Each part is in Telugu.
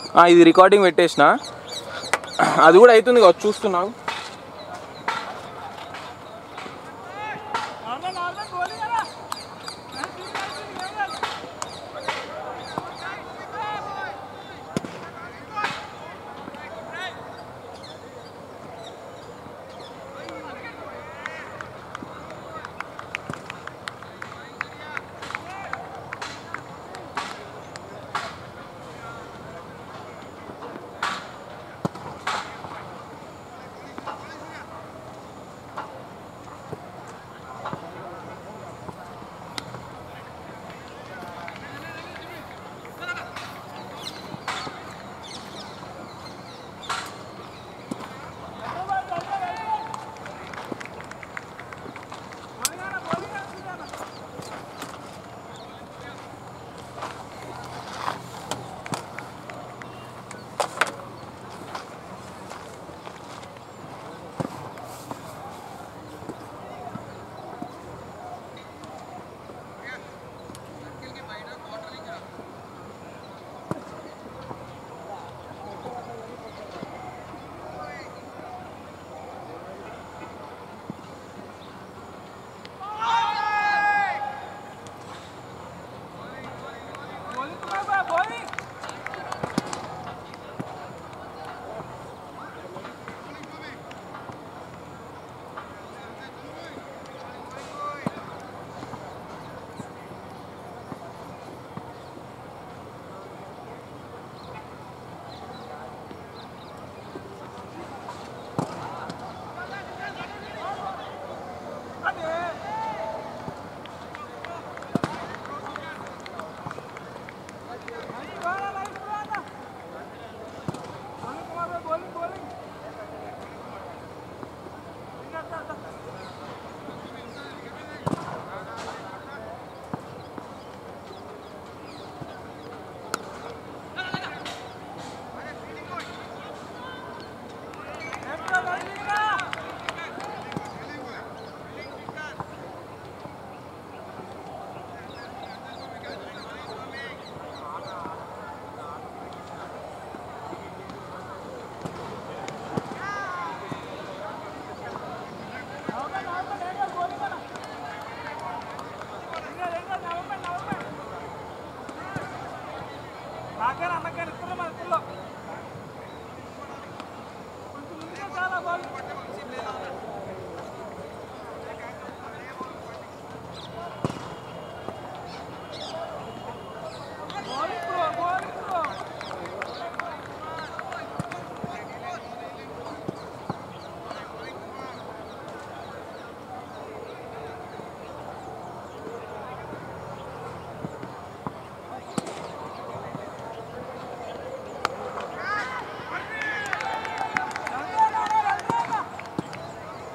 ఆ, ఇది రికార్డింగ్ పెట్టేసిన అది కూడా అవుతుంది కావచ్చు చూస్తున్నావు నాకేనా అన్నకేనా ఇస్తున్నా మన ఇస్తుల్లో కొంచెం ముందుగా చాలా బాల్ బాల్ ఇప్పుడు బాల్ ఇప్పుడు రండి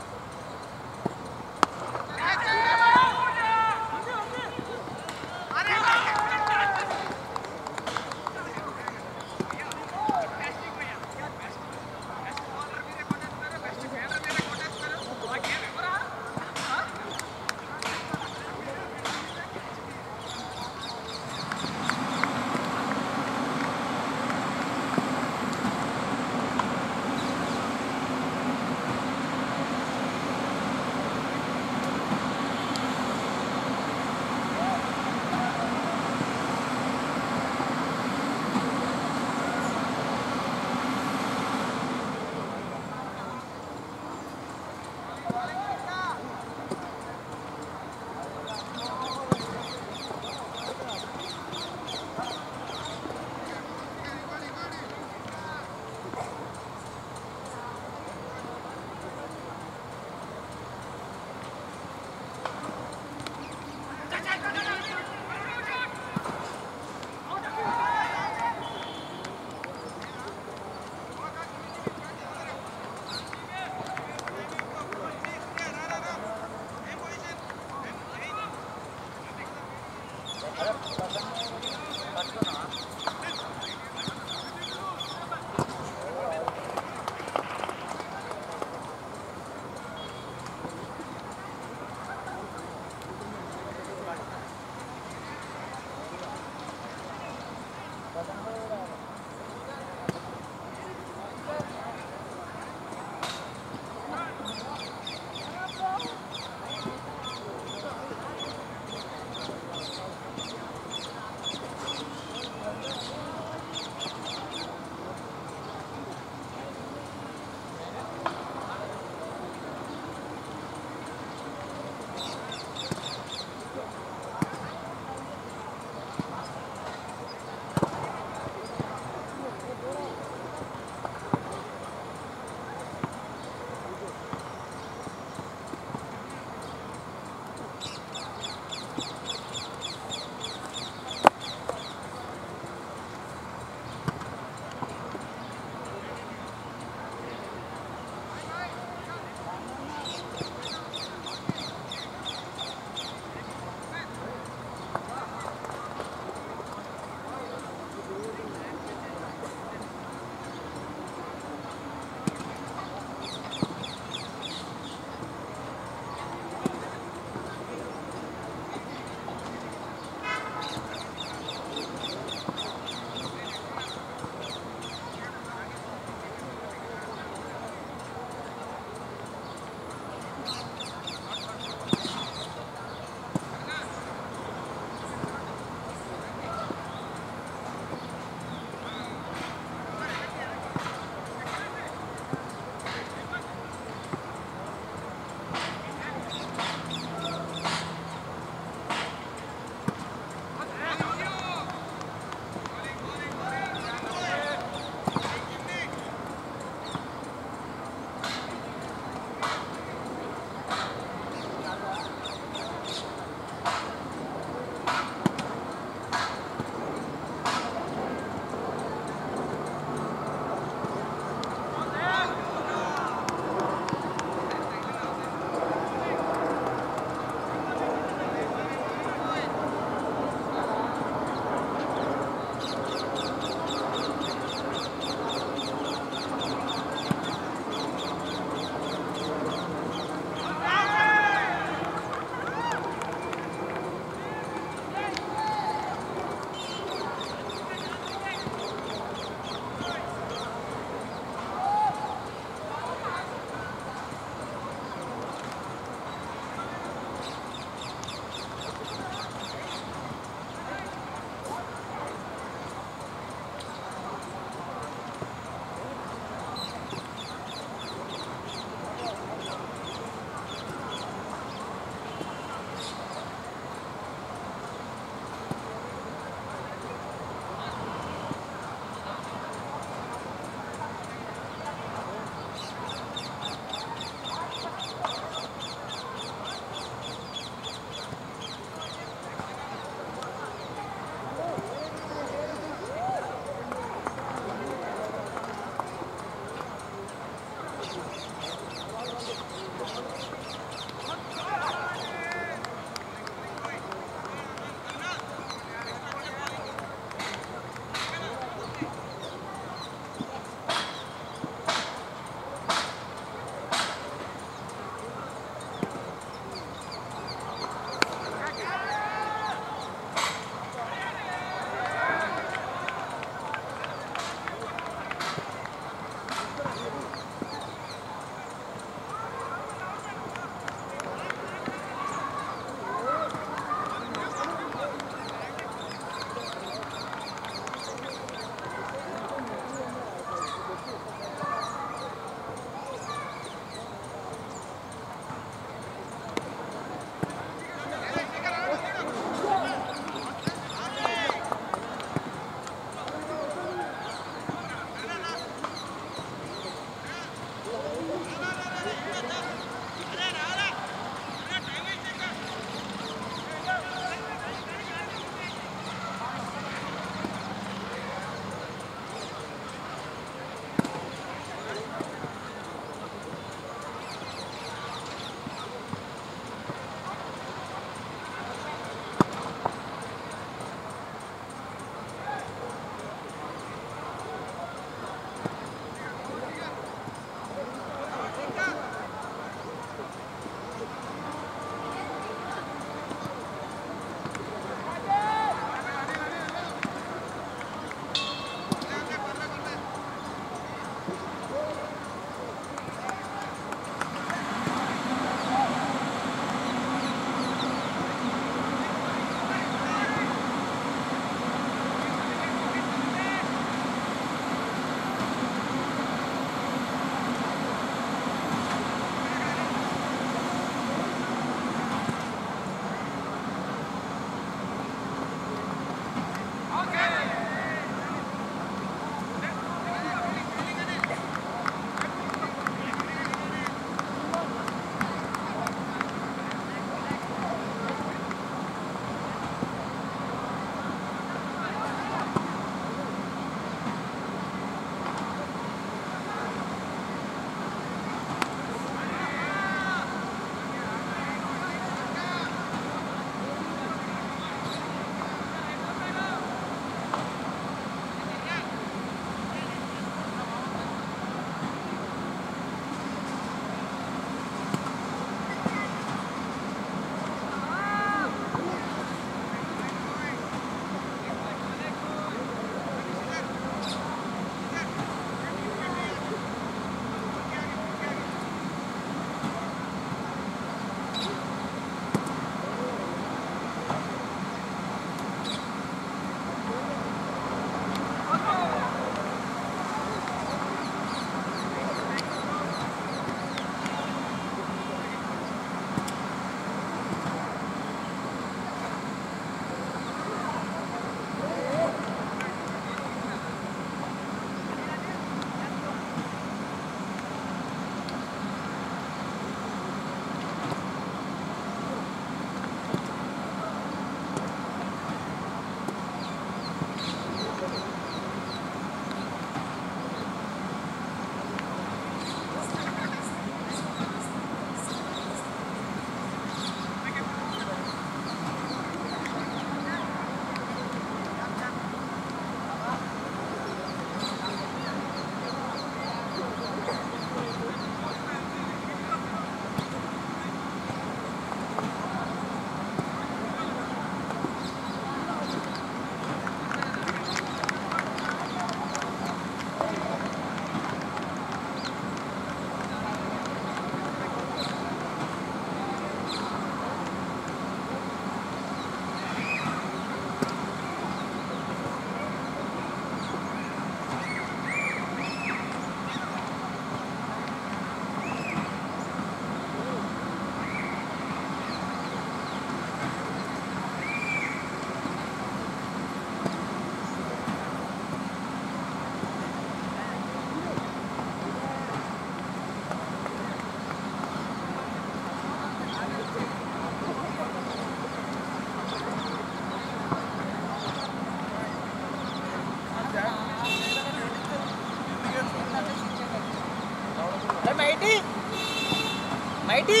మైటి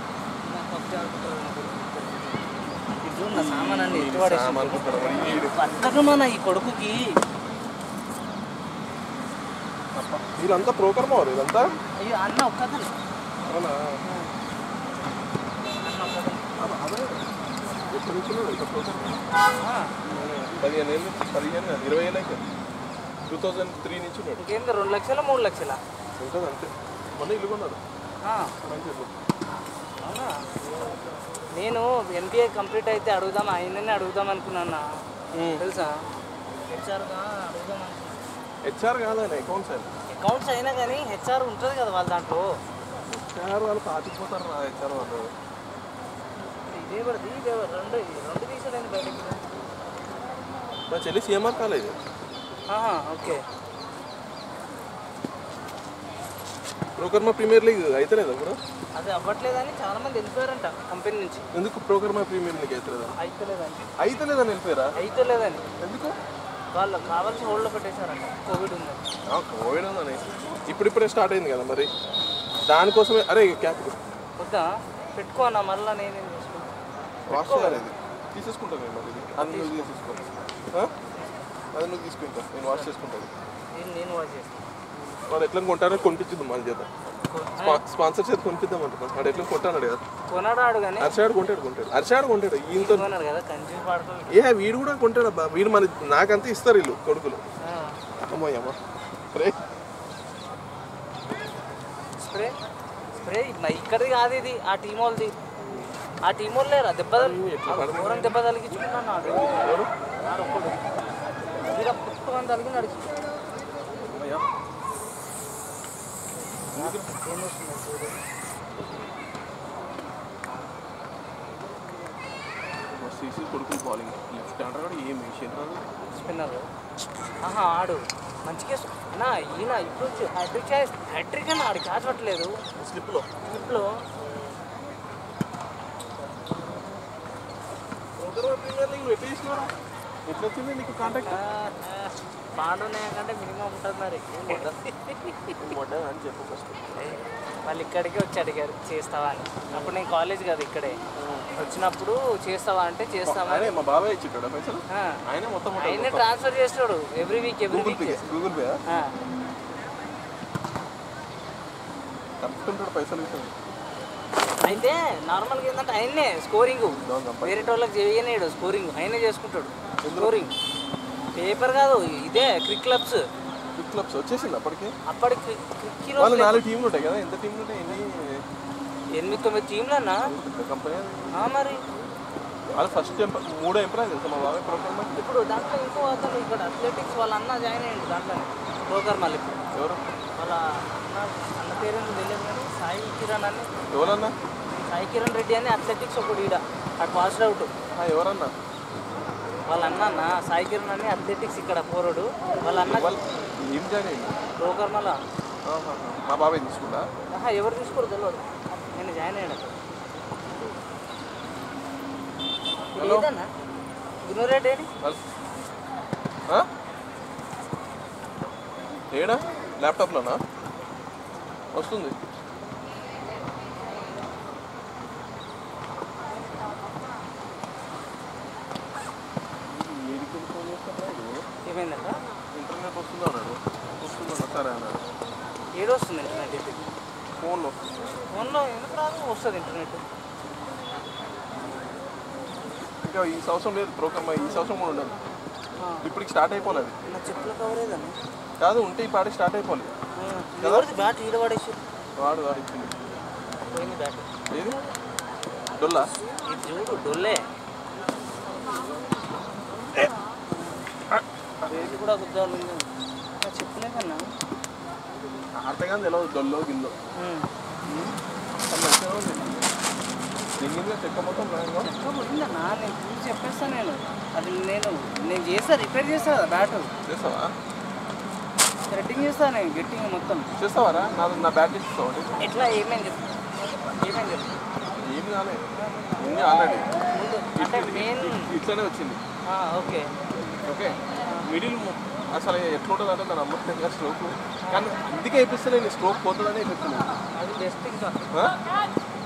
ఇది నా సామాన్ అండి ఎత్తి పడేసి. సామాన్ కుట్టడం మరి ఈడు. బతకమన్న ఈ కొడుకుకి వీళ్ళంతా ప్రోకర్మా వారు ఇదంతా అయ్యో అన్న ఒక్కతను అవునా అన్న ఒక్కతను అదే ఎప్పటి నుంచి ఉన్నాడు ఇంకా ప్రోకర్మా ఆ, పదిహేను ఏళ్ళు పదిహేను కాదు, ఇరవై ఏళ్ళు అయితే టూ థౌజండ్ త్రీ నుంచి ఉన్నాడు ఇంకేంది రెండు లక్షల మూడు లక్షల ఉంటుంది అంతే మొన్న ఇల్లు కొన్నాడు ఆ, మంచి ఇల్లు. అవునా నేను ఎంబీఏ కంప్లీట్ అయితే అడుగుదాం ఆయననే అడుగుదాం అనుకున్నా ఉమ్. తెలుసా హెచ్ఆర్గా అడుగుదాం అనుకున్నా హెచ్ఆర్ కాదని అకౌంట్స్ ఆయన అకౌంట్స్ అయినా కానీ హెచ్ఆర్ ఉంటుంది కదా వాళ్ళ దాంట్లో హెచ్ఆర్ వాళ్ళు పాతిపోతారు రా హెచ్ఆర్ వాళ్ళు ఇదే పడుతుంది ఇదే పడుతుంది. రెండు రెండు తీసాడని బయటకి మా చెల్లి సీఎంఆర్ కాలేజ్ ఆహా, ఓకే ప్రోకర్మా ప్రీమియర్ లీగ్ అయితలేదు ఇప్పుడు అది అవ్వట్లేదని చాలా మంది వెళ్ళిపోయారంట కంపెనీ నుంచి ఎందుకు ప్రోకర్మా ప్రీమియర్ లీగ్ అయితలేదా అయితలేదని అయితలేదని వెళ్ళిపోయారా అయితలేదని ఎందుకు వాళ్ళు కావాల్సి హోల్డ్లో పెట్టేశారంట కోవిడ్ ఉందని ఆ, కోవిడ్ ఉందని ఇప్పుడిప్పుడే స్టార్ట్ అయింది కదా మరి దానికోసమే అరే క్యాప్ వద్దా పెట్టుకో అన్న మళ్ళీ నేనేం చేసుకుంటా వాష్ చేయాలి ఇది తీసేసుకుంటాను నేను మరి ఇది అది నువ్వు తీసేసుకో ఆ? అది నువ్వు తీసుకుంటా నేను వాష్ చేసుకుంటాను నేను నేను వాచ్ చేస్తాను వాడు ఎట్లా కొంటారో కొనిపించుద్దాం మన చేత స్పా- స్పాన్సర్ చేత కొనిపిద్దాం అంటున్నాను వాడు ఎట్లా కొంటాడు కదా కొనడాడు కానీ అరిచాడు కొంటాడు కొంటాడు అరిచాడు కొంటాడు ఈయనతో కొన్నారు కదా కన్ఫ్యూజ్ పాడుకో ఏ వీడు కూడా కొంటాడు అబ్బా వీడు మన నాకంతా ఇస్తారు వీళ్ళు కొడుకులు అమ్మయ్యమ్మ రే స్ప్రే స్ప్రే మ- ఇక్కడిది కాదు ఇది ఆ టీం వాళ్ళది ఆ టీం వాళ్ళు లేరా దెబ్బ తగిలి- ఎట్లా పడదు? ఘోరం దెబ్బ తలిగించుకున్నాను నాడు ఎవరు నాడు ఒక్కడు ఇక్కడ పుట్టుకొని తలిగి నడిచి అమ్మయ్య ఏం వస్తుంది చూడు సీసీ కొడుకులు బౌలింగ్ లెఫ్ట్ హ్యాండర్ కూడా ఏం విషయం రాదు స్పిన్నర్ ఆహా ఆడు మంచిగా నా ఈయన ఇప్పుడు హ్యాట్రిక్ చేసి హ్యాట్రిక్ అని ఆడు క్యాచ్ పట్టలేదు స్లిప్లో స్లిప్లో ప్రీమియర్ లీగ్ ఎట్లా చేసినారా ఎట్లా వచ్చింది నీకు కాంటాక్ట్ బాగున్నాయి కంటే మినిమం ఉంటుంది మరి ఏం ఉండదు. మొడ్డ అని చెప్పు ఫస్ట్ వాళ్ళు ఇక్కడికి వచ్చి అడిగారు చేస్తావా అని అప్పుడు నేను కాలేజ్ కదా ఇక్కడే వచ్చినప్పుడు చేస్తావా అంటే చేస్తావా అరే మా బాబాయ్ ఇచ్చింటాడా పైసలు ఆ. ఆయన మొత్తం ఆయనే ట్రాన్స్ఫర్ చేస్తాడు every week every Google week pay Google pay తప్పుకుంటాడు పైసలు ఇస్తాడు అయితే నార్మల్గా ఏంటంటే ఆయన్నే స్కోరింగ్ దాని సంపా- వేరే వాళ్ళకి చేయనేడు స్కోరింగ్ ఆయనే చేసుకుంటాడు స్కోరింగ్ పేపర్ కాదు ఇదే క్రిక్ క్లబ్స్ క్లిక్ క్లబ్స్ వచ్చేసింది అప్పటికి అప్పటికి క్రిక్ వాళ్ళు నాలుగు టీంలు ఉంటాయి కదా ఎంత టీంలు ఉంటాయి ఎన్ని ఎనిమిది తొమ్మిది టీంలన్నా కంపెనీ ఆ మరి వాళ్ళు ఫస్ట్ మూడో ఎంప్లాయ్ తెలుసా మా బాబాయ్ ప్రోగ్రామ్ ఇప్పుడు దాంట్లో ఇంకో అతను ఇక్కడ అథ్లెటిక్స్ వాళ్ళ అన్న జాయిన్ అయ్యండి దాంట్లో బ్రోకర్ మళ్ళీ ఇప్పుడు ఎవరు వాళ్ళ అన్న అన్న పేరేందో తెలియదు కానీ సాయి కిరణ్ అని ఎవరన్నా సాయి కిరణ్ రెడ్డి అని అథ్లెటిక్స్ ఒకటి ఈడ అటు పాస్ అవుట్ ఆ, ఎవరన్నా వాళ్ళ అన్న అన్న సాయి కిరణ్ అని అథ్లెటిక్స్ ఇక్కడ పోరడు వాళ్ళ అన్న వాళ్ళు ఏం జాయిన్ అయింది బ్రోకర్ మళ్ళా ఆహా. మా బాబాయ్ తీసుకుంటా ఆహా, ఎవరు తీసుకోరు తెలియదు నేను జాయిన్ అయ్యాడు అక్కడ ఇది ఏదన్నా గురురెడ్డి ఏడి? వాళ్ళు ఆ? ఏడా ల్యాప్టాప్లోనా వస్తుంది ఏమైందట ఇంటర్నెట్ వస్తుందా అన్నాడు వస్తుందా సరే అన్నాడు ఏడు వస్తుంది ఇంటర్నెట్ ఇది ఫోన్లో ఫోన్లో ఎందుకు రాదు వస్తుంది ఇంటర్నెట్ ఇంకా ఈ సంవత్సరం లేదు ప్రోగ్రామ్ ఈ సంవత్సరం కూడా ఉండదు ఇప్పటికి స్టార్ట్ అయిపోలేదు నా చెప్పులు కవరేదని కాదు ఉంటే ఈ పాటికి స్టార్ట్ అయిపోలేదు ఎవరిది బ్యాట్ ఈడ పడేసి వాడు వాడు ఇచ్చింది పోయింది బ్యాట్ ఏది డొల్లా ఇది చూడు డొల్లే రేటు కూడా గుద్దాలు ఉంది నా చెప్పులే కన్నా ఆటగానే తెలియదు డొల్లో గిల్లో మంచిగా ఉంది దిగింది చెక్క మొత్తం భయంగా చెక్క పోయిందన్నా నేను చూసి చెప్పేస్తాను నేను అది నేను నేను చేస్తా రిపేర్ చేస్తా కదా బ్యాట్ చేస్తావా థ్రెడ్డింగ్ చేస్తాను నేను గట్టిగా మొత్తం చేస్తావారా నా నా బ్యాట్ ఇస్తావా ఎట్లా ఏమేం చెప్పు ఏమేం చెప్పు ఏం కాలే ఉంది ఆల్రెడీ ముందు అంటే మెయిన్ ఇట్లనే వచ్చింది ఓకే ఓకే మిడిల్ అసలు ఎట్లుంటుంది అంటే దాని అమ్మకంగా స్ట్రోక్ కానీ అందుకే వేపిస్తే నేను స్ట్రోక్ పోతుందని వేపిస్తున్నాను అది బెస్ట్ ఇంకా ఆ?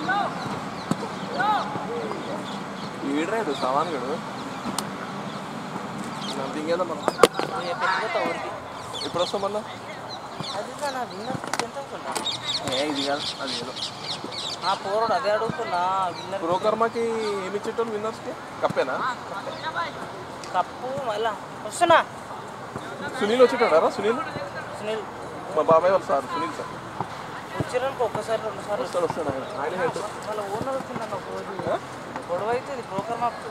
ఈడరాడు సవాన్ గడు నన్ను దిగేదా మనం పెట్టుకోతా ఊరికి ఎప్పుడు వస్తాం మళ్ళా అది నా విన్నర్కి ఎంత అవుతుందా ఏ ఇది కాదు అది ఏదో ఆ పోరాడు అదే అడుగుతున్నా విన్నర్ ప్రోకర్మాకి ఏమి ఇచ్చేటోళ్ళు విన్నర్స్కి కప్పేనా కప్పు మళ్ళా వస్తున్నా సునీల్ వచ్చేటాడారా సునీల్ సునీల్ మా బాబాయ్ వాళ్ళు సార్ సునీల్ సార్ వచ్చారనుకో ఒక్కసారి రెండు సార్లు వస్తాడు వస్తాడు ఆయన ఆయన హెడ్ వాళ్ళ ఓనర్ వచ్చిందన్న ఒక రోజు గొడవ అవుతుంది బ్రోకర్ మాకు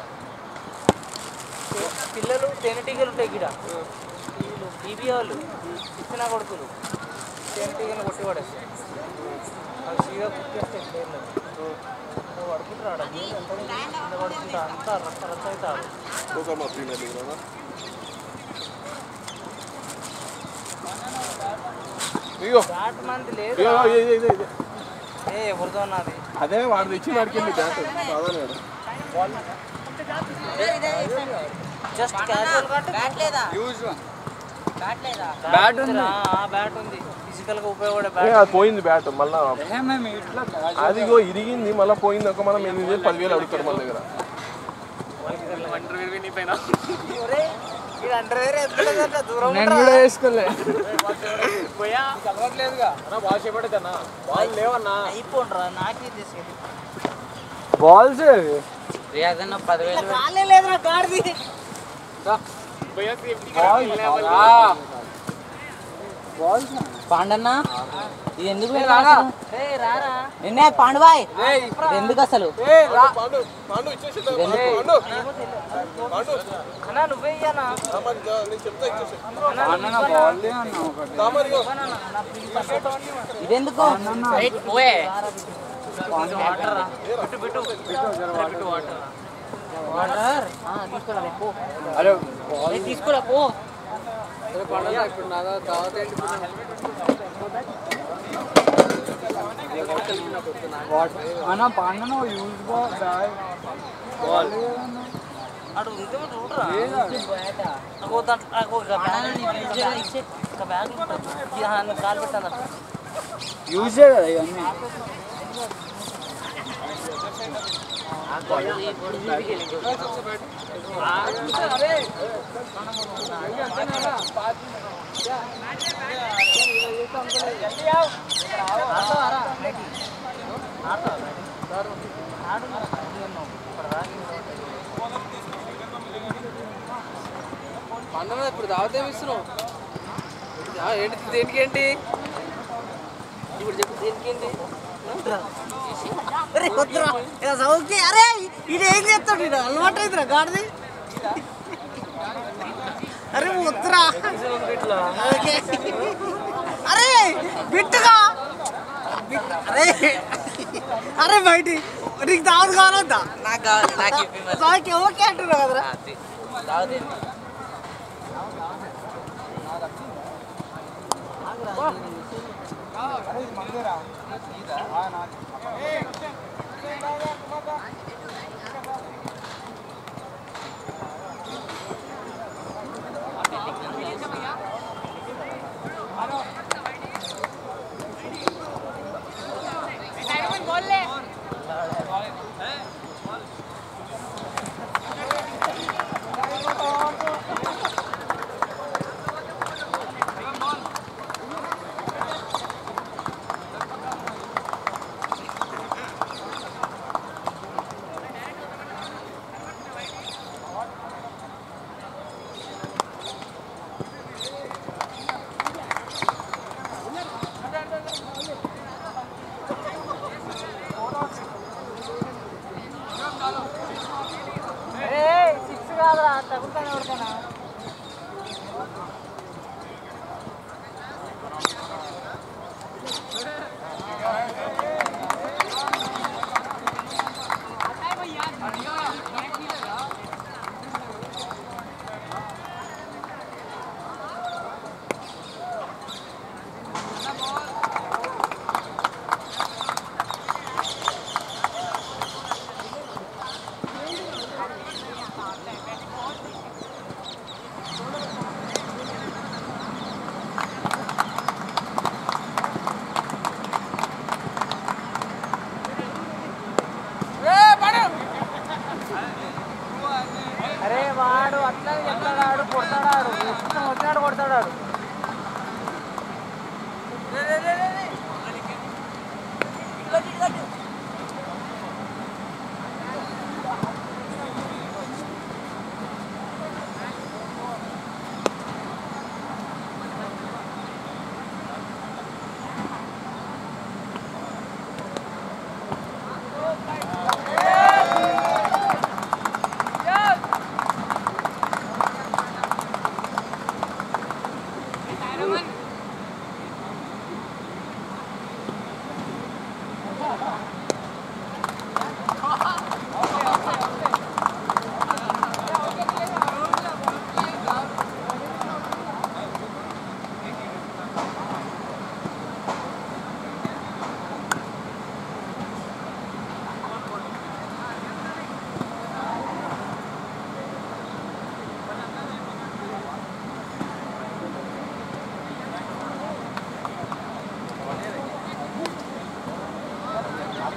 పిల్లలు తేనెటీగలు ఉంటాయి గిడ వీళ్ళు బీబీ వాళ్ళు ఇచ్చిన కొడుకులు తేనెటీగలు కొట్టి పడేస్తారు అవి సీదా కుట్టేస్తాయి పేర్లు పడుకుంటారు ఆడ ఎంత కింద పడుకుంటా అంతా రచ్చ రచ్చ అవుతారు ప్రోకర్మా ప్రీమియర్ లీగ్ కదా ఇగో బ్యాట్ మంది లేదు ఇగో ఇదే ఇదే ఇదే ఏ ఎవరిదో ఉన్నది అదే వాడు తెచ్చి వాడికి బ్యాట్ సాధారణ జస్ట్ క్యాజువల్ కట్ బ్యాట్ లేదా యూజ్ బ్యాట్ లేదా బ్యాట్ ఉంది బ్యాట్ ఉంది ఫిజికల్ గా ఉపయోగపడే బ్యాట్ అది పోయింది బ్యాట్ మళ్ళా మేము ఇట్లా అదిగో ఇరిగింది మళ్ళీ పోయింది ఒక మనం ఎనిమిది వేలు పదివేలు అడుగుతారు మన దగ్గర దూరం నేను కూడా వేసుకోలే పోయా కలవట్లేదుగా బాల్ చేపడేదన్నా బాల్ లేవన్నా అయిపోండ్రా నాకే తీసుకెళ్ళి బాల్స్ రియాజన్న పదివేలు కాలే లేదురా గాడిది పాండన్న ఇది ఎందుకు రే రారా నిన్నే పాండుబాయ్ ఇది ఎందుకు అసలు పాండు పాండు ఇచ్చేసి పాండు పాండు అన్నా నువ్వే ఇయ్యనా ఆ, మరి దా- నేను చెప్తా ఇచ్చేసి బాల్ అన్నా ఒకటి దా మరి ఇగో. ఇది ఎందుకు పోయే వాటర్ రా బిట్టు బిట్టు బిట్టు వాటర్ వాటర్ తీసుకురా పో అరే ఏ, తీసుకురా పో ఇప్పుడు నాదా దావత్ ఏంటి అన్న పాండన యూజ్ బాల్ బాల్ అడు ఇంకేమో చూడరా నాకు దాంట్లో నాకు ఒక బ్యాగ్ ఇచ్చే ఒక బ్యాగ్ కాలు పెట్టాను యూజే కదా ఇవన్నీ అన్న ఇప్పుడు దావత్ ఏమి ఇస్తున్నావు ఆ, ఏంటి దేనికి ఏంటి ఇప్పుడు చెప్పు దేనికి ఏంటి అరే వద్దురా ఇక చదువుకి అరే ఇది ఏం చేస్తాడు ఇది అలవాటు అయిందిరా గాడిది అరే వద్దురా ఓకే. అరే బిట్టుగా బిట్- అరే అరే బయటి నీకు దావత్ కావాలొద్దా నాకు కావాలి నాకు ఇవ్వు మరి. నాకు ఓకే అంటున్నావు కదరా అది. దావత్ ఏంటి?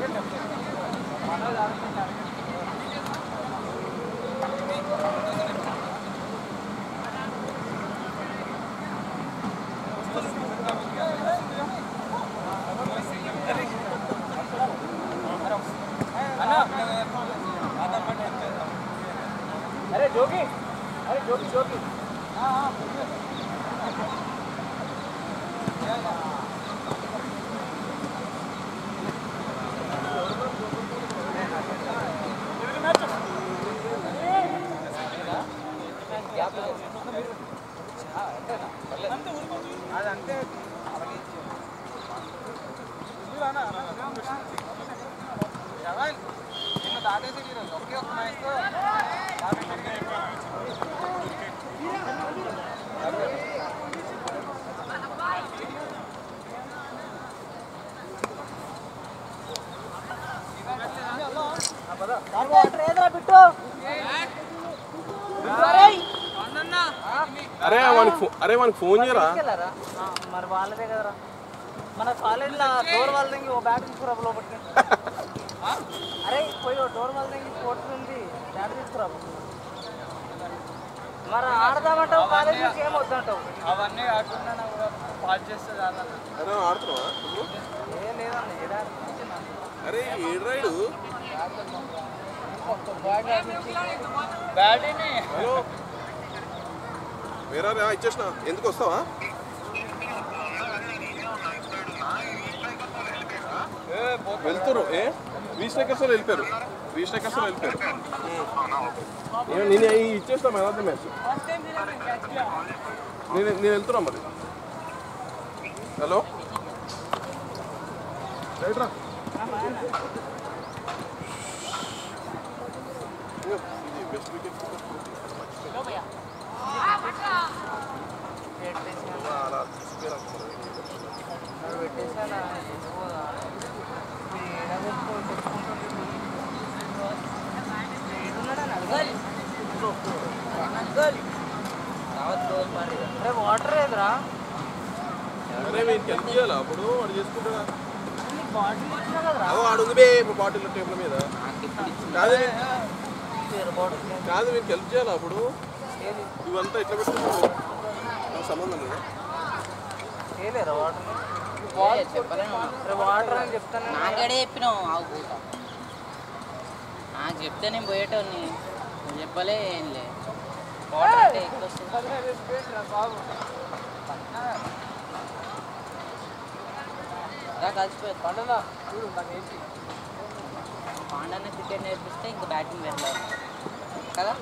అరే జోగి అరే జోగి జోగి అదంతే జవాన్ నిన్న దాటేసి ఈరోజు ఒకే ఒక్క మ్యాచ్తో ఏదరా బిట్టు అరే వానికి ఫో- అరే వానికి ఫోన్ చేయరా తీసుకెళ్ళారా ఆ, మరి వాళ్ళదే కదరా మన కాలేజీలో డోర్ వాళ్ళ దగ్గర ఓ బ్యాట్ తీసుకురా లోపలికి అరే పోయి ఓ డోర్ వాళ్ళ దగ్గర స్పోర్ట్స్ ఉంది బ్యాట్ తీసుకురా మరి ఆడదామంటావు కాలేజ్ నుంచి ఏం వద్దంటావు అవన్నీ కాకుండా నాకు పాస్ చేస్తే చాలా అరే ఆడుతున్నావా నువ్వు? ఏ లేదన్న ఏడా అరే ఏడు రైడు బ్యాడీని హలో వేరే రా ఇచ్చేసిన ఎందుకు వస్తావా వెళ్తురు ఏ వీస్ టెక్కర్స్ వెళ్ళిపోయారు వీస్ టెక్కర్స్ వెళ్ళిపోయారు నేను నేను అవి ఇచ్చేస్తా మేడం మ్యాచ్ నేను నేను వెళ్తున్నా మరి హలో రైట్ రా ఇదిగో, ఇది బెస్ట్ వికెట్ అలా తీసుకెళ్ళాలి పెట్టేసానా అరే వాటర్ ఏదిరా అరే వీనికి హెల్ప్ చేయాలా అప్పుడు వాడు చేసుకుంటాడా బాటిల్ ఇచ్చినా కదరా అదో ఆడు ఉంది బే బాటిల్ టేబుల్ మీద కాదు వీ- బాటిల్ కాదు వీనికి హెల్ప్ చేయాలా అప్పుడు ఏది ఇవంతా ఎట్లా పెట్టుకుంటావు నాకు సంబంధం లేదా చేయలేరా వాటర్ చెప్పలేను అరే వాటర్ అని చెప్తాను నాకేడే చెప్పినావు ఆవు పూట నాకు చెప్తే నేను పోయేటోని నువ్వు చెప్పలే ఏం లే వాటర్ అంటే ఎక్కువ వస్తుంది. రా కలిసిపోయి పండుగ చూడు నాకు ఏంటి పాండన్న క్రికెట్ నేర్పిస్తే ఇంకా బ్యాటింగ్ వెళ్ళాలి కదా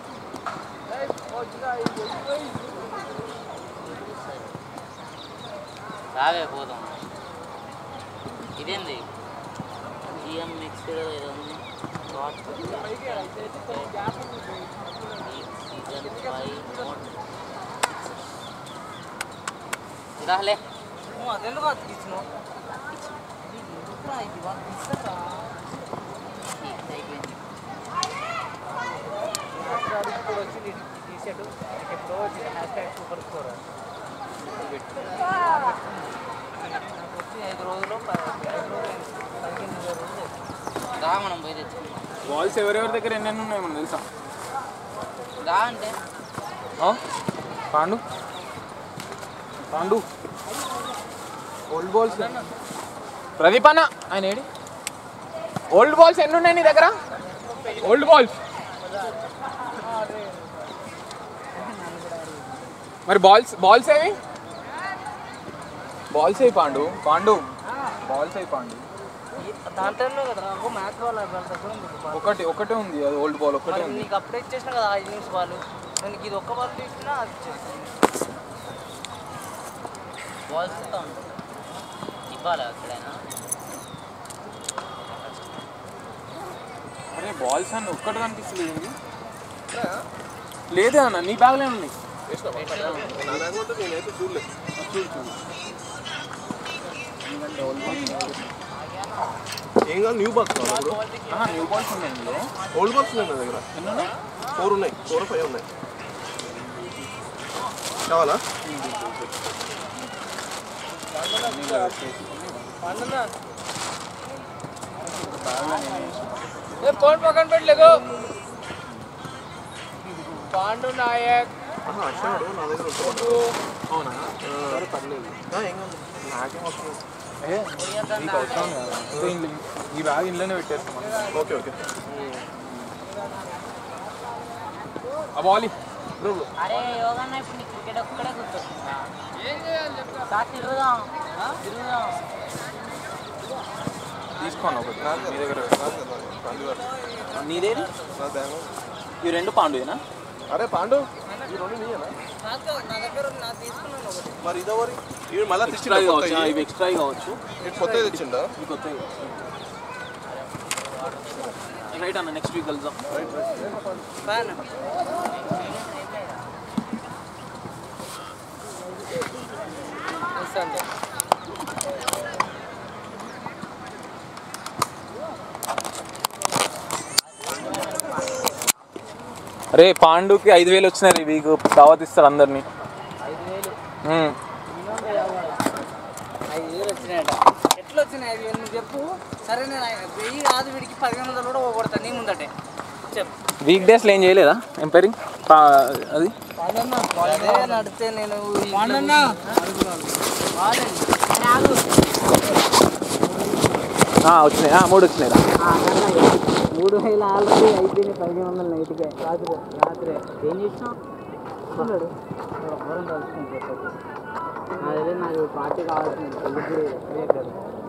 రావే పోదాం ఇదేంది జిఎం మిక్స్డ్ ఏదో ఉంది షార్ట్ సీజన్ ఫైవ్ మోడ్ రాలే నువ్వు అదెందుకు అతికిచ్చినావు ఇది వాళ్ళు ఇస్తారా అయిపోయింది ఒకసారి ఇప్పుడు వచ్చి టీ షర్ట్ ఎప్పుడో వచ్చింది హ్యాష్ ట్యాగ్ సూపర్ స్కోర్ నాకు వచ్చి ఐదు రోజులు ప- ఐదు రోజులు అయింది. పదిహేను ఇరవై రోజులు అయింది. రా మనం పోయి తెచ్చుకుందాం బాల్స్ ఎవరెవరి దగ్గర ఎన్నెన్ని ఉన్నాయి మనం తెలుసా రా అంటే పాండు పాండు ఓల్డ్ బాల్స్ ప్రదీప్ అన్న ఆయన ఏడి ఓల్డ్ బాల్స్ ఎన్ని ఉన్నాయి నీ దగ్గర ఓల్డ్ బాల్స్ మరి బాల్స్ బాల్స్ ఏవి బాల్స్ అయి పాండు పాండు బాల్స్ అయి పాండు ఈ- దాంట్లోనే కదా నాకు మ్యాచ్ వాళ్ళ వాళ్ళ దగ్గర ఉంది ఒక బాల్. ఒకటి ఒకటే ఉంది అది ఓల్డ్ బాల్ ఒకటే మరి ఉంది నీకు అప్పుడే ఇచ్చేసిన కదా ఐదు నిమిషం బాల్ నేను ఇది ఒక్క బాల్ తీసుకున్నా అది ఇచ్చేస్తాను బాల్స్ ఇవ్వాలా ఎక్కడైనా అరే బాల్స్ అన్న ఒక్కటి కనిపిస్తుంది లేదే అన్న నీ బ్యాగ్లే ఉన్నాయి వేసినావా? నా బ్యాగ్ ఉంటే నేనైతే చూడలేదు చూడు చూడు ఏం కాదు న్యూ బాక్స్ కావాలి బ్రో ఆహా, న్యూ బాల్స్ ఉన్నాయి ఇందులో ఓల్డ్ బాక్స్ ఉన్నాయి నా దగ్గర ఎన్ని ఉన్నాయి ఫోర్ ఉన్నాయి ఫోర్ ఫైవ్ ఉన్నాయి కావాలా ఏ ఫోన్ పక్కన పెట్టలేదు పాండు నాయక్ ఆహా, వచ్చాడు నా దగ్గర ఉంటాడు. అవునా సరే, పర్లేదు ఆ, ఏం కాదు నాకేం వస్తుంది ఏ నీకు అవసరం కదా సో ఇంట్లో ఈ బ్యాగ్ ఇంట్లోనే పెట్టేస్తాం ఓకే ఓకే అవ్వాలి అరే యోగన్న ఇప్పుడు నీ క్రికెట్ ఒక్కడే గుర్తొస్తుందా సార్ తిరుగుదాం తిరుగుదాం తీసుకోండి ఒకటి మీ దగ్గర నాది కదా, పాండు గారు. నీదేది నా బ్యాగ్ ఈ రెండు పాండుయేనా అరే పాండు ఈ రెండు నీయేనా నా దగ్గర నా తీసుకున్నాను ఒకటి మరి ఇదెవరి ఇవి మళ్ళీ ఎక్స్ట్రా తెచ్చిండా కావచ్చు కొత్తవి? ఇవి ఎక్స్ట్రా కావచ్చు ఇటు కొత్తవి తెచ్చిండా ఇవి కొత్తవి రైట్ అన్న నెక్స్ట్ వీక్ కలుద్దాం ఫ్యాన్ వస్తాను అరే పాండుకి ఐదు వేలు వచ్చినాయి ఈ వీక్ దావత్ ఇస్తారు అందరినీ ఉమ్. ఐదు వేలు వచ్చినాయట ఎట్లా వచ్చినాయి ఐదు వేలు నువ్వు చెప్పు సరే నేను ఐ- వెయ్యి కాదు వీడికి పదిహేను వందలు కూడా పోగొడతా నీ ముందటే చెప్పు వీక్ డేస్లో ఏం చేయలేదా ఎంపైరింగ్ అది అదే నడితే నేను ఆ, వచ్చినాయి ఆ, మూడు వచ్చినాయి రా. మూడు వేలు ఆల్రెడీ అయిపోయింది పదిహేను వందలు నైట్గా రాత్రి రాత్రి ఏం చేసినావు ఉన్నాడు ఎవరం కలుసుకుంటాడు అదే నాకు పార్టీ కావాల్సింది పెళ్ళికి కూడా ఇవ్వలే. లేదు.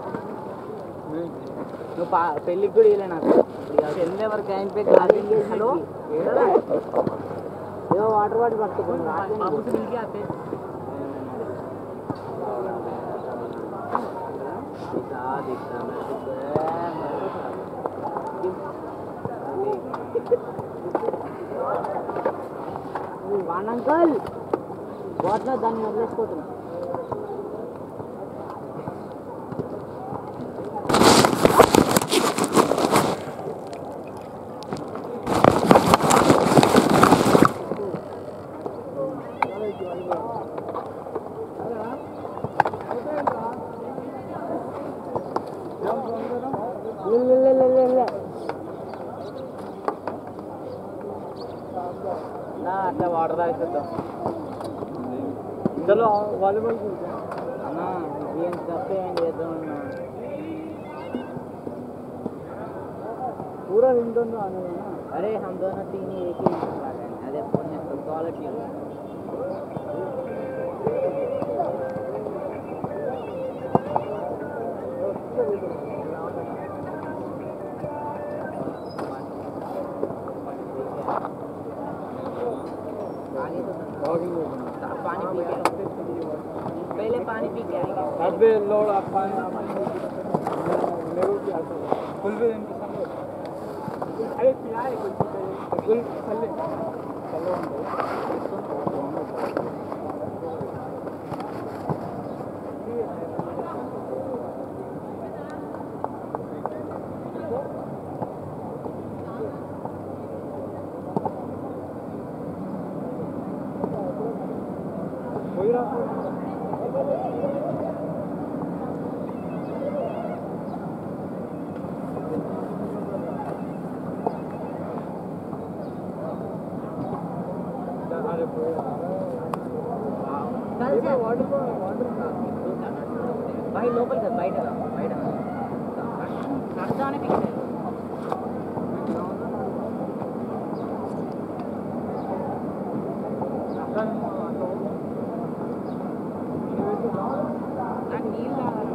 నువ్వు పా పెళ్ళికి కూడా ఇవ్వలే నాకు పెళ్ళి ఎవరికి అయిపోయి హలో ఏడరా? ఏదో వాటర్ బాటిల్ పట్టుకుని వాన్ అంకల్ వాట్లో దాన్ని వదిలేసిపోతున్నా అట్లా వాటర్ తాగిద్దాం ఇందులో వాలీబాల్ అన్నా ఏం తప్ప ఏం చేద్దాం అన్నా पूरा इन दोनों आने वाला अरे हम दोनों तीन ही एक ही अरे फोन है तो क्वालिटी पानी पी के पहले पानी पी के आएंगे अबे लोड आप पानी मेरे को क्या फुल भी अरे पिलाए कुछ फुल चले चलो भाई लोकल का बाइट बाइट राजधानी पिक्चर నాకు నీళ్ళు కావాలి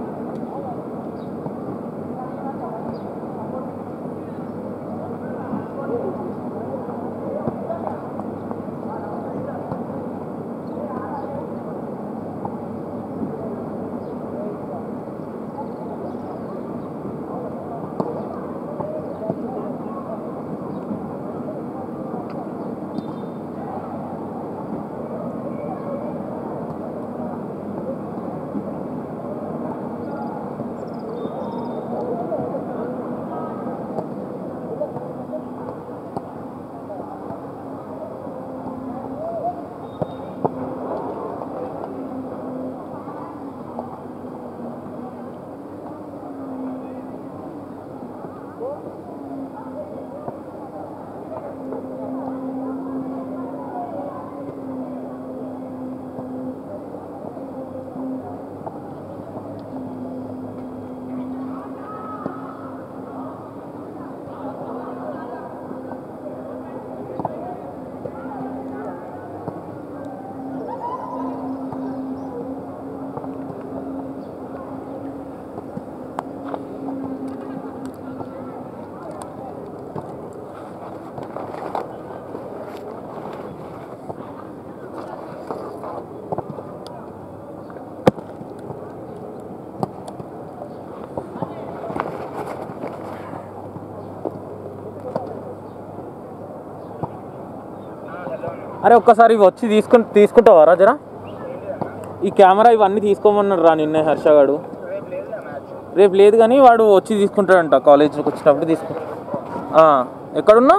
అరే ఒక్కసారి ఇవి వచ్చి తీసుకుని తీసుకుంటావా రా జరా ఈ కెమెరా ఇవన్నీ తీసుకోమన్నాడు రా నిన్నే హర్ష గాడు రేపు లేదు కానీ వాడు వచ్చి తీసుకుంటాడంట కాలేజీకి వచ్చినప్పుడు తీసుకు ఆ, ఎక్కడున్నా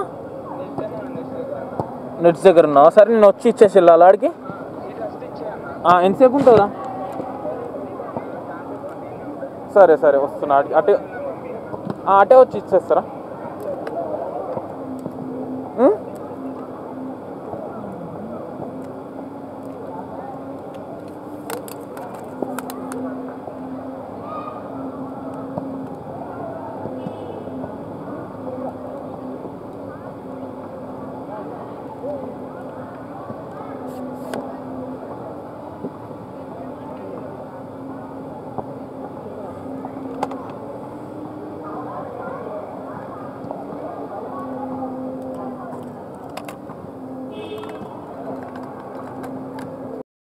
నెట్స్ దగ్గర ఉన్నావా సరే నేను వచ్చి ఇచ్చేసి వెళ్ళాలి ఆడికి ఆ, ఎంతసేపు ఉంటుందా సరే సరే వస్తున్నా ఆడికి అటే ఆ, అటే వచ్చి ఇచ్చేస్తారా